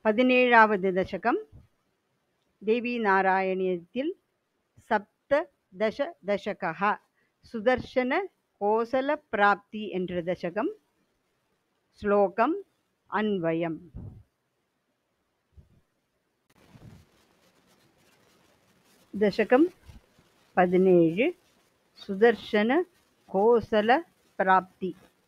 பதினேழாவது தசகம் தேவி நாராயணியத்தில் சப்த தச தசகா சுதர்சன கோசல பிராப்தி என்ற தசகம் ஸ்லோகம் அன்வயம் தசகம் பதினேழு சுதர்சன கோசல பிராப்தி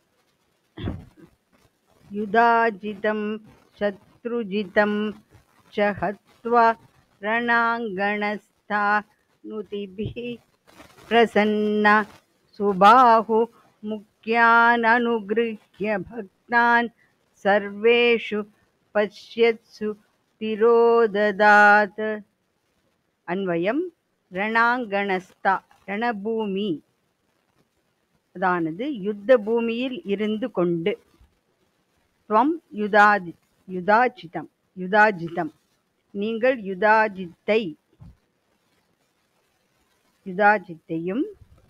युधाजितं शत्रुजितं च हत्वा रणाङ्गणस्था नुतिभिः प्रसन्ना सुबाहु मुख्याननुगृह्य भक्तान् सर्वेषु पश्यत्सु तिरोददात् அன்வயம் ரணாங்கணஸ்தா ரணபூமி அதானது யுத்த பூமியில் இருந்து கொண்டு துவம் யுதாதி யுதாஜிதம் யுதாஜிதம் நீங்கள் யுதாஜித்தை யுதாஜித்தையும்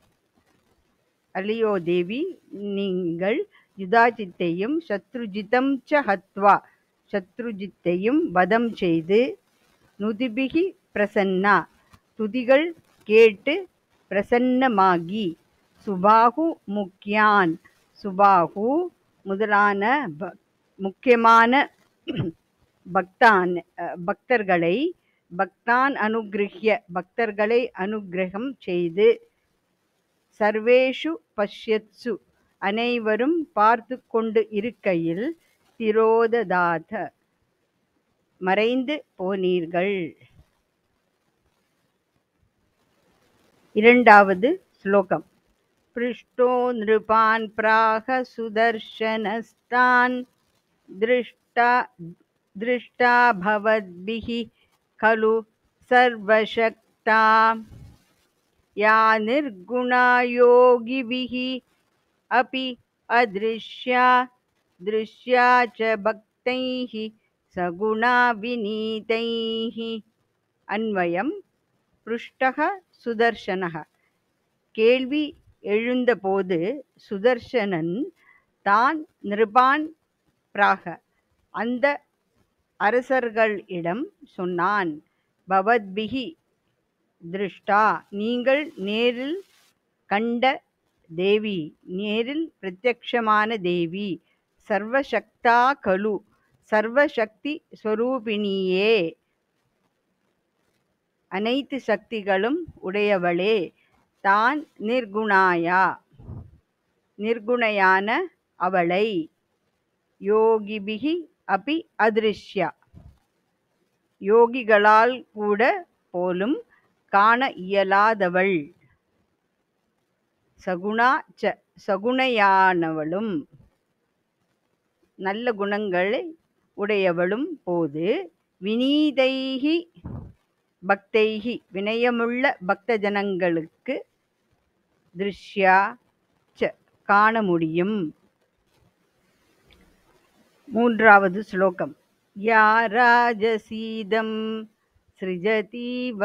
அலியோ தேவி நீங்கள் யுதாஜித்தையும் சத்ருஜிதம் ச ஹத்வா சத்ருஜித்தையும் வதம் செய்து நுதிபிகி பிரசன்னா துதிகள் கேட்டு பிரசன்னமாகி சுபாகு முக்கியான் சுபாகு முதலான ப- முக்கியமான பக்தான் அஹ், பக்தர்களை பக்தான் அனுகிரகிய பக்தர்களை அனுகிரகம் செய்து சர்வேஷு பஷ்யத்சு அனைவரும் பார்த்து கொண்டு இருக்கையில் திரோததாத மறைந்து போனீர்கள் இரண்டாவது ஸ்லோகம் पृष्टो नृपान् प्राह सुदर्शनस्तान् दृष्टा दृष्टा भवद्भिः खलु सर्वशक्ता या निर्गुणा योगिभिः अपि अदृश्या दृश्या च भक्तैः सगुणा विनीतैः अन्वयं पृष्टः सुदर्शनः கேள்வி எழுந்தபோது சுதர்சனன் தான் நிருபான் பிராக அந்த அரசர்களிடம் சொன்னான் பவத்பிகி திருஷ்டா நீங்கள் நேரில் கண்ட தேவி நேரில் பிரத்யக்ஷமான தேவி சர்வசக்தா கலு சர்வசக்தி ஸ்வரூபிணியே அனைத்து சக்திகளும் உடையவளே தான் நிர்குணாயா நிர்குணையான அவளை யோகிபிகி அபி அதிருஷ்யா யோகிகளால் கூட போலும் காண இயலாதவள் சகுணா ச சகுணையானவளும் நல்ல குணங்களை உடையவளும் போது வினீதைகி பக்தைகி வினயமுள்ள பக்த ஜனங்களுக்கு திருஷ்யா ச காண முடியும் மூன்றாவது ஸ்லோகம் யா ராஜசீதம் சிருஜதீவ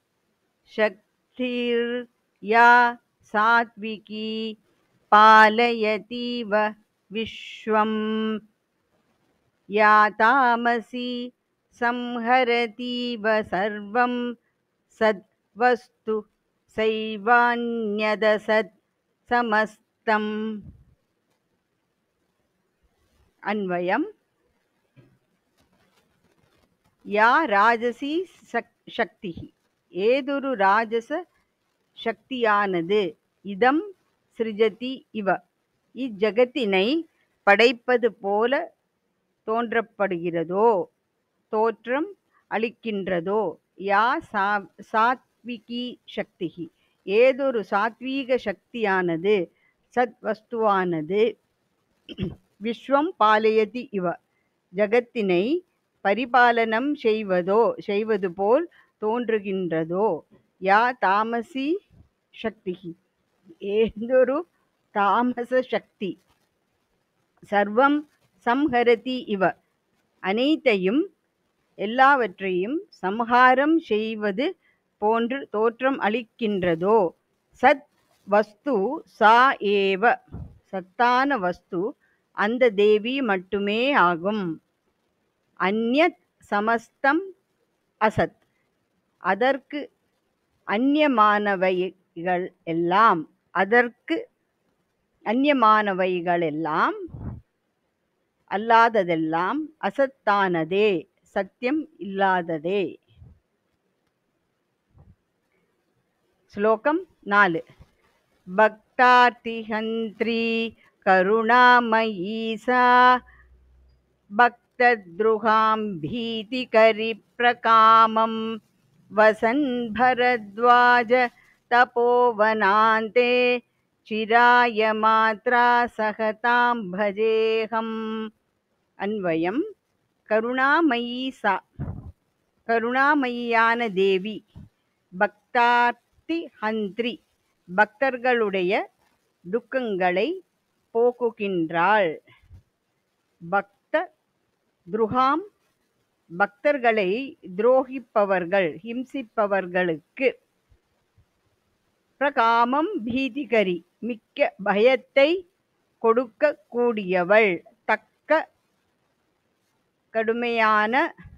சக்திர் யா சாத்விகி பாலயதீவ விஸ்வம் या तामसी संहरतीव सर्वं सद्वस्तु सैवान्यदसत् समस्तम् अन्वयं या ராஜசி சக் சக்தி ஏதொரு ராஜச சக்தியானது இதம் சிருஜதி இவ இஜகத்தினை படைப்பது போல தோன்றப்படுகிறதோ தோற்றம் அளிக்கின்றதோ யா சா சாத்விகி சக்தி ஏதொரு சாத்வீக சக்தியானது சத் வஸ்துவானது விஸ்வம் பாலயதி இவ ஜகத்தினை பரிபாலனம் செய்வதோ செய்வது போல் தோன்றுகின்றதோ யா தாமசி சக்தி ஏதொரு தாமச சக்தி சர்வம் சம்ஹரதி இவ அனைத்தையும் எல்லாவற்றையும் சம்ஹாரம் செய்வது போன்று தோற்றம் அளிக்கின்றதோ சத் வஸ்து சா ஏவ சத்தான வஸ்து அந்த தேவி மட்டுமே ஆகும் அந்யத் சமஸ்தம் அசத் அதற்கு அந்நியமானவைகள் எல்லாம் அதற்கு அந்நியமானவைகளெல்லாம் அல்லாததெல்லாம் அசத்தானதே சத்தியம் இல்லாததே ஸ்லோகம் நாலு பக்தார்த்திஹந்திரி கருணாமயீ சா भक्तद्रुहां भीतिकरिप्रकामं वसन् भरद्वाज तपोवनान्ते चिराय मात्रा सहतां भजेऽहम् अन्वयं கருணாமயி சா கருணாமயியான தேவி பக்தார்த்தி ஹந்திரி பக்தர்களுடைய துக்கங்களை போக்குகின்றாள் பக்த துருகாம் பக்தர்களை துரோகிப்பவர்கள் ஹிம்சிப்பவர்களுக்கு பிரகாமம் பீதிகரி மிக்க பயத்தை கொடுக்க கூடியவள் தக்க கடுமையான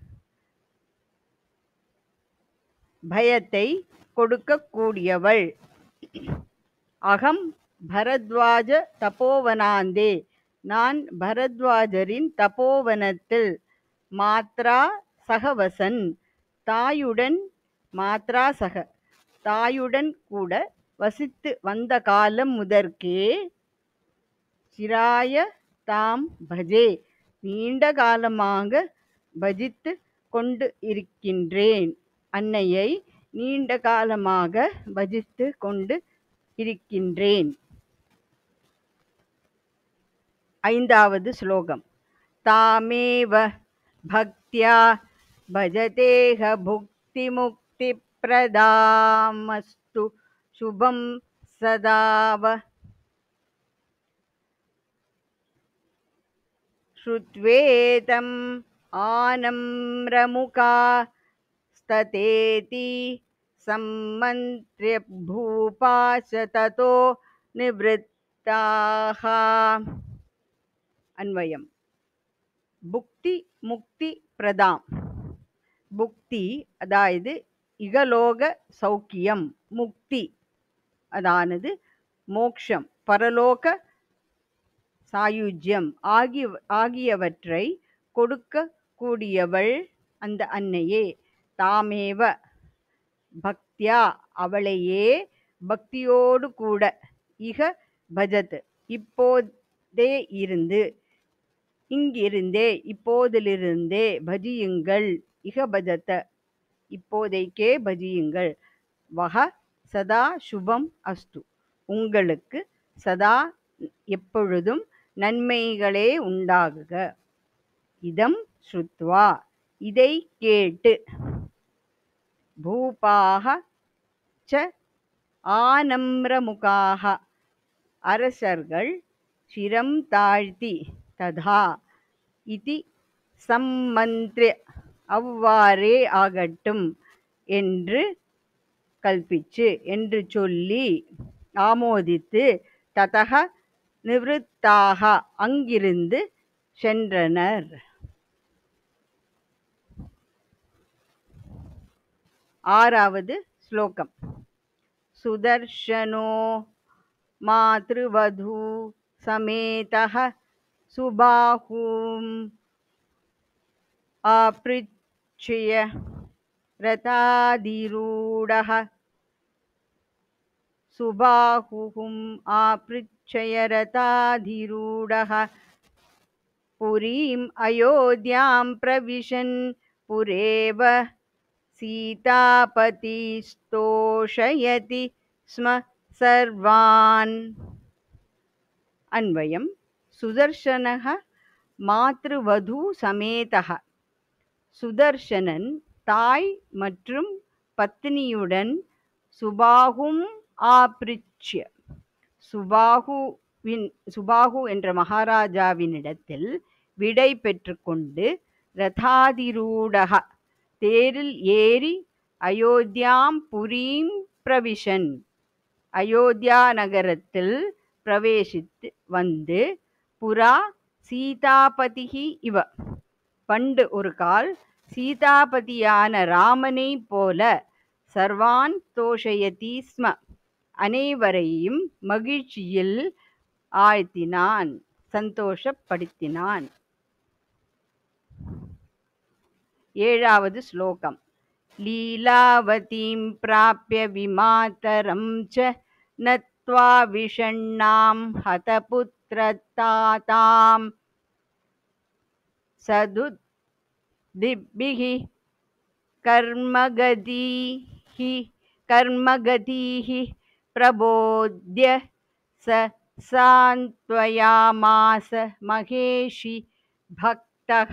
பயத்தை கொடுக்கக்கூடியவள் அகம் பரத்வாஜ தபோவனாந்தே நான் பரத்வாஜரின் தபோவனத்தில் மாத்ரா சகவசன் தாயுடன் மாத்ரா சக தாயுடன் கூட வசித்து வந்த காலம் முதற்கே சிராய தாம் பஜே நீண்ட காலமாக பஜித்து கொண்டு இருக்கின்றேன் அன்னையை நீண்ட காலமாக பஜித்து கொண்டு இருக்கின்றேன் ஐந்தாவது ஸ்லோகம் தாமேவ பக்தியா பஜதேக புக்தி முக்தி பிரதாமஸ்து சுபம் சதாவ श्रुत्वेदम् आनम्रमुका स्ततेति सम्मन्त्र्य भूपा च ततो निवृत्ताः अन्वयम् புக்தி முக்தி பிரதாம் புக்தி அதாவது இகலோக சௌக்கியம் முக்தி அதானது மோக்ஷம் பரலோக சாயுஜ்யம் ஆகிய ஆகியவற்றை கொடுக்க கூடியவள் அந்த அன்னையே தாமேவ பக்தியா அவளையே பக்தியோடு கூட இக பஜத் இப்போதே இருந்து இங்கிருந்தே இப்போதிலிருந்தே பஜியுங்கள் இக பஜத இப்போதைக்கே பஜியுங்கள் வக சதா சுபம் அஸ்து உங்களுக்கு சதா எப்பொழுதும் நன்மைகளே உண்டாகுக இதம் ஸ்ருத்வா இதை கேட்டு பூபாக ச ஆனம்ரமுகாக அரசர்கள் சிரம் தாழ்த்தி ததா இதி சம்மந்திர அவ்வாறே ஆகட்டும் என்று கல்பிச்சு என்று சொல்லி ஆமோதித்து ததக நிவృత్தாக அங்கிருந்து சென்றனர் ஆறாவது ஸ்லோகம் சுதர்ஷனோ மாத்ருவது சமேதः சுபாஹூம் ஆப்ரிச்சிய रथाधिरूढः सुबाहुहुम् आपृच्छय रथाधिरूढः पुरीम् अयोध्यां प्रविशन् पुरेव सीतापतिस्तोषयति स्म सर्वान् अन्वयं सुदर्शनः मातृवधूसमेतः சுதர்சனன் தாய் மற்றும் பத்னியுடன் சுபாகும் ஆப்ரிச்ய சுபாகுவின் சுபாகு என்ற மகாராஜாவினிடத்தில் விடை பெற்றுக்கொண்டு ரதாதிரூடக தேரில் ஏறி அயோத்தியாம் புரீம் பிரவிஷன் அயோத்தியா நகரத்தில் பிரவேசித்து வந்து புறா சீதாபதிகி இவ பண்டு ஒரு கால் சீதாபதியான ராமனைப் போல சர்வான் தோஷயதி ஸ்ம அனைவரையும் மகிழ்ச்சியில் ஆழ்த்தினான் சந்தோஷப்படுத்தினான் ஏழாவது ஸ்லோகம் லீலாவதீம் பிராப்பிய விமாதரம் ச நத்வா விஷண்ணாம் ஹதபுத்திரதாதாம் सदुद्दिभिः कर्मगतीः कर्मगतीः प्रबोध्य स सान्त्वयामास महेशि भक्तः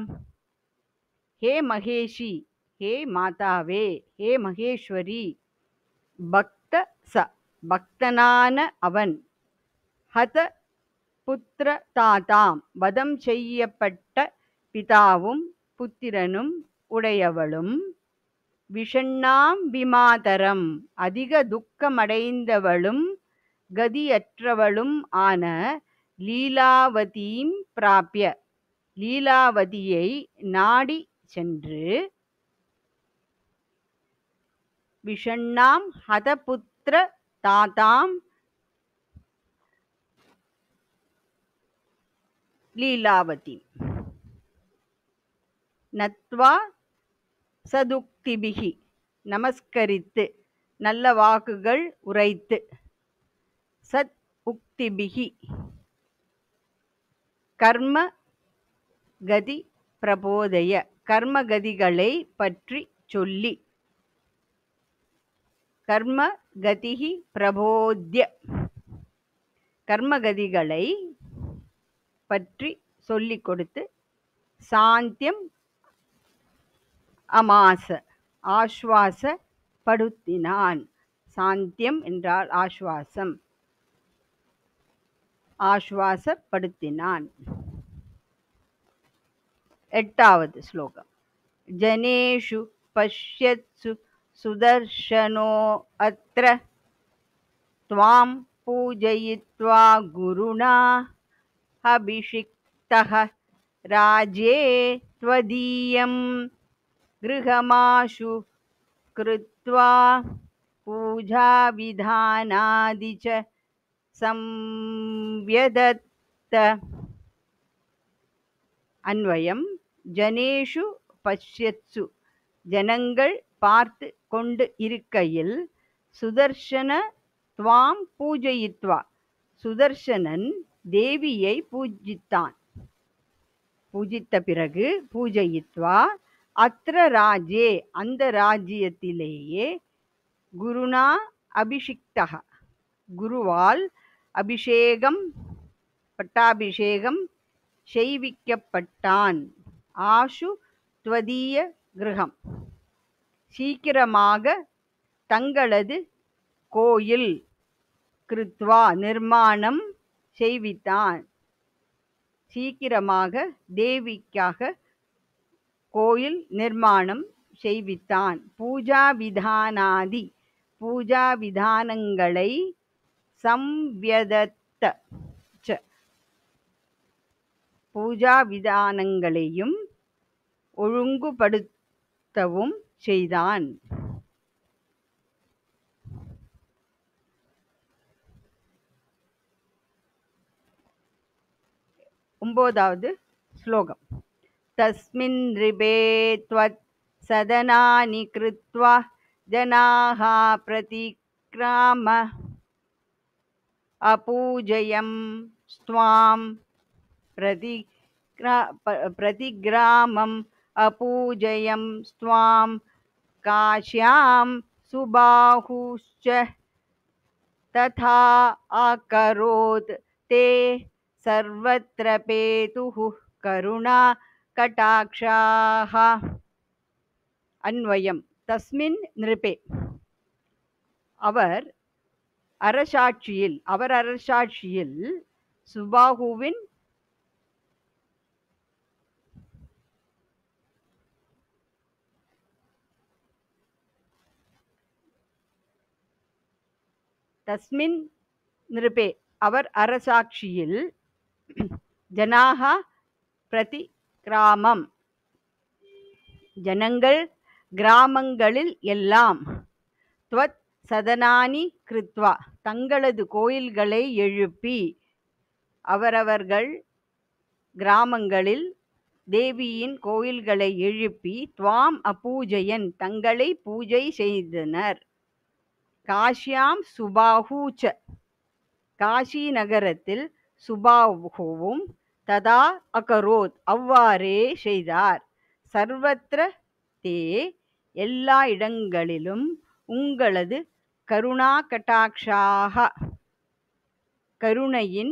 हे महेशि हे மாதாவே ஹே மகேஸ்வரி பக்த ச பக்தனான அவன் ஹத புத்திர தாதாம் வதம் செய்யப்பட்ட பிதாவும் புத்திரனும் உடையவளும் விஷண்ணாம் விமாதரம் அதிக துக்கமடைந்தவளும் கதியற்றவளும் ஆன லீலாவதீம் பிராப்பிய லீலாவதியை நாடி சென்று விஷண்ணாம் ஹதபுத்திர தாதாம் லீலாவதி நத்வா சதுக்திபிகி நமஸ்கரித்து நல்ல வாக்குகள் உரைத்து சத் உக்திபிகி கர்ம கதி பிரபோதய கர்மகதிகளை பற்றி சொல்லி கர்ம கதிகி பிரபோத்ய கர்மகதிகளை பற்றி சொல்லிக் கொடுத்து சாந்தியம் அமாச ஆஸ்வாசப்படுத்தினான் சாந்தியம் என்றால் ஆஸ்வாசம் ஆஸ்வாசப்படுத்தினான் எட்டாவது ஸ்லோகம் ஜனேஷு பஷ்யத்சு சுதர்ஷனோ அத்ர त्वां पूजयित्वा गुरुणा अभिषिक्तः राज्ये त्वदीयं गृहमाशु कृत्वा पूजाविधानादि च संव्यदत्त அன்வயம் ஜனேஷு பஷ்யத்சு ஜனங்கள் பார்த்து கொண்டு இருக்கையில் சுதர்ஷன துவாம் பூஜயித்வா சுதர்சனன் தேவியை பூஜித்தான் பூஜித்த பிறகு பூஜயித்வா அத்திர ராஜே அந்த ராஜ்யத்திலேயே குருணா அபிஷிக்தக குருவால் அபிஷேகம் பட்டாபிஷேகம் செய்விக்கப்பட்டான் ஆஷு துவதீய கிரகம் சீக்கிரமாக தங்களது கோயில் கிருத்வா நிர்மாணம் செய்வித்தான் சீக்கிரமாக தேவிக்காக கோயில் நிர்மாணம் செய்வித்தான் பூஜா விதானாதி பூஜா விதானங்களை சம்வியதத்த ச. பூஜா விதானங்களையும் ஒழுங்குபடுத்தவும் செய்தான் ஒம்போதாவது ஸ்லோகம் தஸ்மின் ரிபே त्वत् सदनानि कृत्वा जनाः प्रतिक्राम अपूजयं स्वां प्रतिग्रा प- प्रतिग्रामम् अपूजयं स्वां काश्यां सुबाहुश्च तथा अकरोत् ते सर्वत्र पेतुः करुणा कटाक्षाः அன்வயம் தஸ்மின் நிருபே அவர் அரசாட்சியில் அவர் அரசாட்சியில் சுபாகுவின் தஸ்மின் நிருபே அவர் அரசாட்சியில் ஜனாக பிரதி கிராமம் ஜனங்கள் கிராமங்களில் எல்லாம் துவத் சதனானி கிருத்வா தங்களது கோயில்களை எழுப்பி அவரவர்கள் கிராமங்களில் தேவியின் கோயில்களை எழுப்பி துவாம் அபூஜையன் தங்களை பூஜை செய்தனர் காஷ்யாம் சுபாஹூச்ச காஷி நகரத்தில் சுபாஹுவும் ததா அகரோத் அவ்வாறே செய்தார் சர்வத்திர தே எல்லா இடங்களிலும் உங்களது கருணா கட்டாட்சாக கருணையின்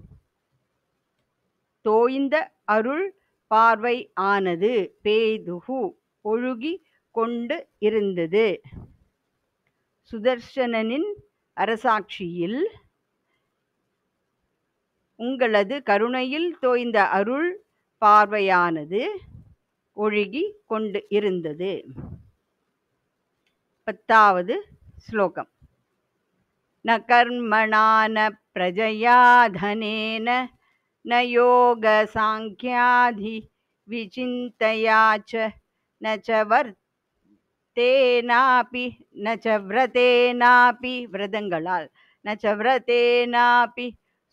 தோய்ந்த அருள் பார்வை ஆனது பேதுகு ஒழுகி கொண்டு இருந்தது சுதர்சனனின் அரசாட்சியில் உங்களது கருணையில் தோய்ந்த அருள் பார்வையானது ஒழுகி கொண்டு இருந்தது பத்தாவது ஸ்லோகம் ந கர்மணா ந பிரஜயா தனேன न योगसाङ्ख्याधि विचिन्तया च न च वर्तेनापि न च व्रतेनापि व्रतங்களால் न च व्रतेनापि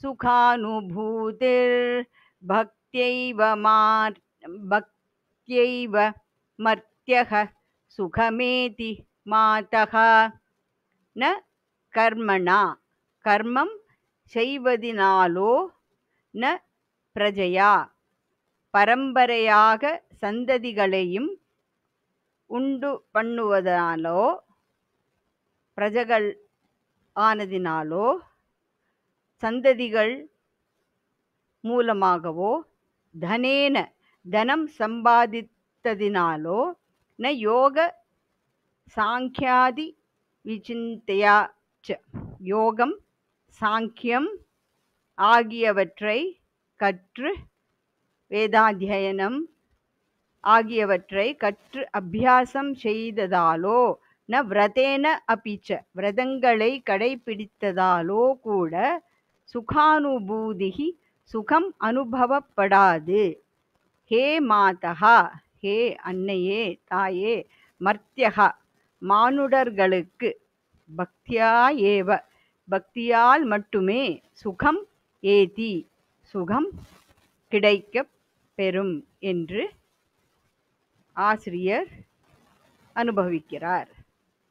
सुखानुभूतिर्भक्त्यैव मार् भक्त्यैव मर्त्यः सुखमेति मातः न கர்மணா கர்மம் செய்வதினாலோ ந பிரஜையா பரம்பரையாக சந்ததிகளையும் உண்டு பண்ணுவதனாலோ பிரஜைகள் ஆனதினாலோ சந்ததிகள் மூலமாகவோ தனேன தனம் சம்பாதித்ததினாலோ ந யோக சாங்கியாதி விசிந்தையா ச யோகம் சாங்கியம் ஆகியவற்றை கற்று வேதாத்தியனம் ஆகியவற்றை கற்று அபியாசம் செய்ததாலோ ந விரதேன அபிச்ச விரதங்களை கடைபிடித்ததாலோ கூட சுகானுபூதிகி சுகம் அனுபவப்படாது ஹே மாதா ஹே அன்னையே தாயே மர்த்தியகா மானுடர்களுக்கு பக்தியா ஏவ பக்தியால் மட்டுமே சுகம் ஏதி சுகம் கிடைக்கப் பெறும் என்று ஆசிரியர் அனுபவிக்கிறார்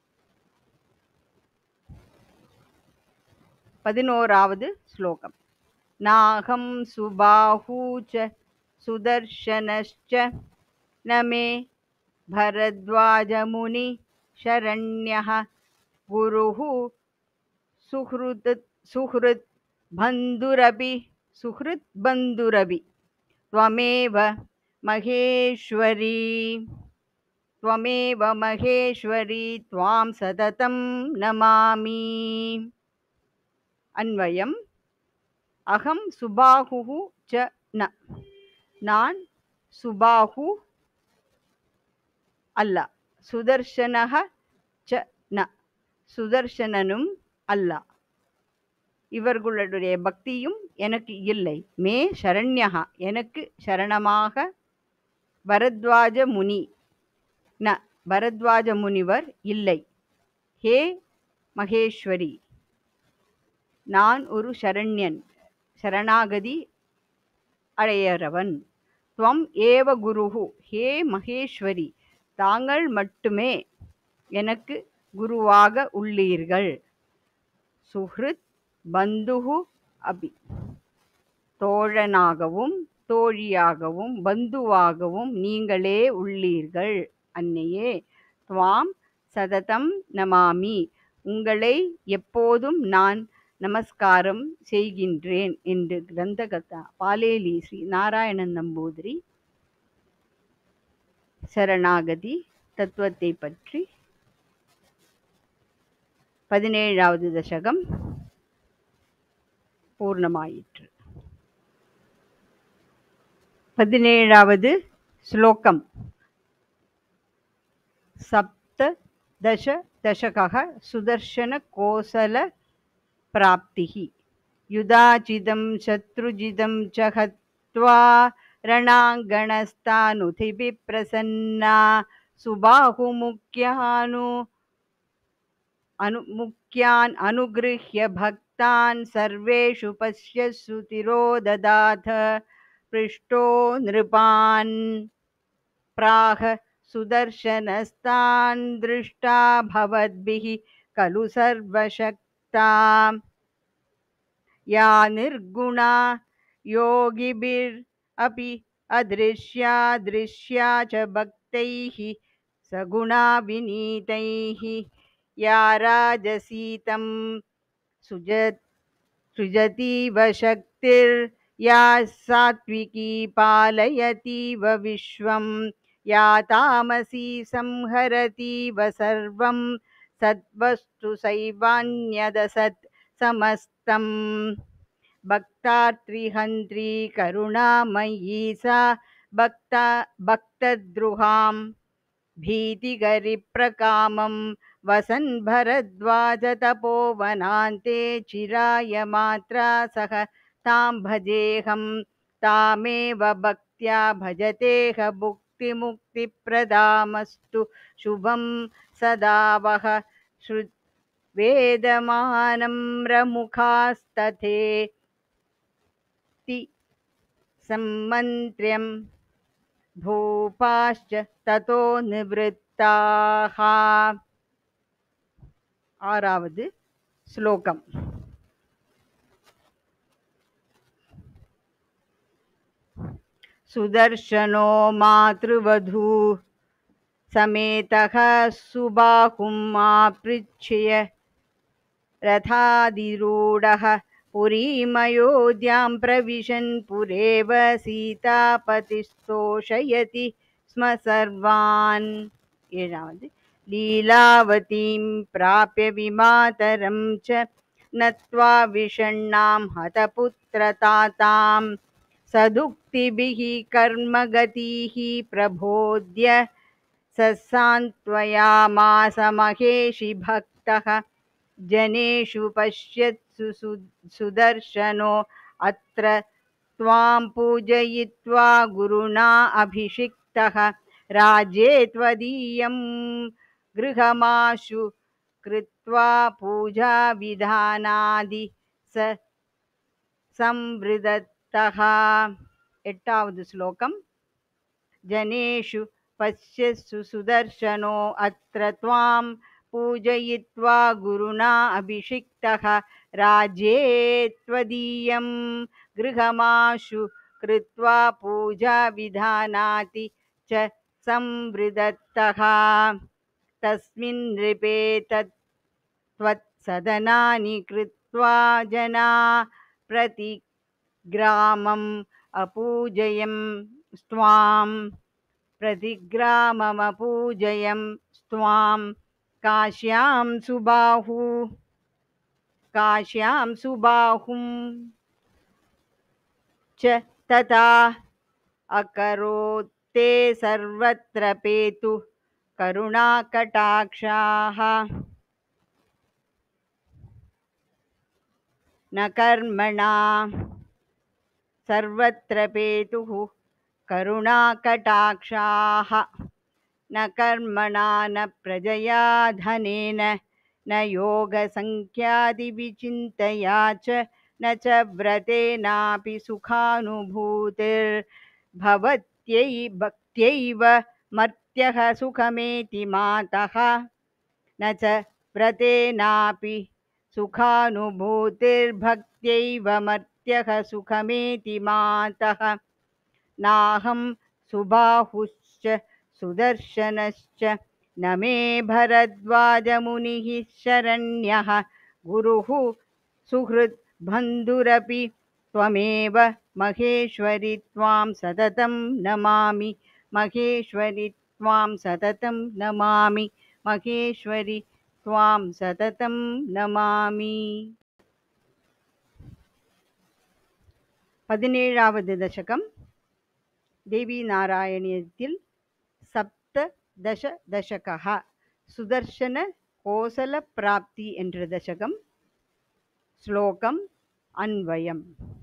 பதினோராவது ஸ்லோகம் நாகம் சுபாஹூச்ச சுதர்ஷனश्च न मे भरद्वाजमुनि शरण्यः गुरुः सुहृत् सुहृत् बन्धुरपि सुहृत् बन्धुरपि त्वमेव महेश्वरी त्वमेव महेश्वरी त्वां सततं नमामि अन्वयम् अहं सुबाहुः च न நான் சுபாஹு அல்ல சுதர்சனக ச ந சுதர்சனனும் அல்ல இவர்களுடைய பக்தியும் எனக்கு இல்லை மே சரண்யகா எனக்கு சரணமாக பரத்வாஜ முனி ந பரத்வாஜ முனிவர் இல்லை ஹே மகேஸ்வரி நான் ஒரு சரண்யன் சரணாகதி அடையறவன் துவம் ஏவ குருஹு ஹே மகேஸ்வரி தாங்கள் மட்டுமே எனக்கு குருவாக உள்ளீர்கள் சுஹ்ருத் பந்துஹு அபி தோழனாகவும் தோழியாகவும் பந்துவாகவும் நீங்களே உள்ளீர்கள் அன்னையே துவாம் சததம் நமாமி உங்களை எப்போதும் நான் நமஸ்காரம் செய்கின்றேன் என்று கிரந்தகதா பாலேலி ஸ்ரீ நாராயணன் நம்பூதிரி சரணாகதி தத்துவத்தை பற்றி பதினேழாவது தசகம் பூர்ணமாயிற்று பதினேழாவது ஸ்லோகம் சப்த दश दशकः सुदर्शनकोसलप्राप्तिः युधाचिदं शत्रुजिदं च हत्वा रणाङ्गणस्तानुधिभिः प्रसन्ना सुबाहुमुख्यानु अनु मुख्यान् अनुगृह्य भक्तान् सर्वेषु पश्यसु तिरोददाथ पृष्टो नृपान् प्राह सुदर्शनस्तान् दृष्टा भवद्भिः खलु सर्वशक्ता या निर्गुणा योगिभिरपि अदृश्या दृश्या च भक्तैः सगुणा विनीतैः या राजसीतं सुजत् सृजतीव शक्तिर्या सात्विकी पालयतीव विश्वं या तामसी संहरतीव सर्वं सद्वस्तु सैवान्यदसत् समस्तम् भक्तार्त्रिहन्त्री करुणामयी सा भक्ता भक्तद्रुहां भीतिगरिप्रकामं वसन् भरद्वाजतपोवनान्ते चिराय मात्रा सह तां भजेऽहं तामेव भक्त्या भजतेह भुक्तिमुक्तिप्रदामस्तु शुभं सदा वः श्रुवेदमानं रमुखास्तथे सम्मन्त्र्यं भूपाश्च ततो निवृत्ताः ஆறாவது ஸ்லோகம் सुदर्शनो मातृवधू समेतः सुबाहुम् आपृच्छ्य रथाधिरूढः पुरीमयोध्यां प्रविशन् पुरेव सीतापतिस्तोषयति स्म सर्वान् ஏழாவது लीलावतीं प्राप्य विमातरं च नत्वा विषण्णां हतपुत्रतातां सदुक्तिभिः कर्मगतिः प्रबोध्य ससान्त्वयामास महेशि भक्तः जनेषु पश्यत्सु सु- सुदर्शनो अत्र त्वां पूजयित्वा गुरुणा अभिषिक्तः राज्ये त्वदीयं गृहमाशु कृत्वा पूजाविधानादि स संवृदत्तः एट्टावद् श्लोकम् जनेषु पश्यसु सुदर्शनो अत्र त्वां पूजयित्वा गुरुणा अभिषिक्तः राज्ये त्वदीयं गृहमाशु कृत्वा पूजाविधानाति च संवृदत्तः तस्मिन् नृपे तत् त्वत्सदनानि कृत्वा जना प्रतिग्रामम् अपूजयं स्वां प्रतिग्राममपूजयं स्वां काश्यां सुबाहु काश्यां सुबाहुं च तथा अकरोत् ते सर्वत्र पेतु करुणाकटाक्षाः न कर्मणा सर्वत्र पेतुः करुणाकटाक्षाः न कर्मणा न प्रजया धनेन न योगसङ्ख्यादिविचिन्तया च न च व्रतेनापि सुखानुभूतिर्भवत्यै भक्त्यैव मर्त्यः सुखमेति मातः न च व्रतेनापि सुखानुभूतिर्भक्त्यैव मर्त्यः सुखमेति मातः नाहं सुबाहुश्च सुदर्शनश्च न मे भरद्वाजमुनिः शरण्यः गुरुः सुहृत् बन्धुरपि त्वमेव महेश्वरि त्वां सततं नमामि महेश्वरि त्वां सततं नमामि महेश्वरि त्वां सततं नमामि பதினேழாவது தசகம் தேவி நாராயணியத்தில் சப்த தச தசகா சுதர்சன கோசல பிராப்தி என்ற தசகம் ஸ்லோகம் அன்வயம்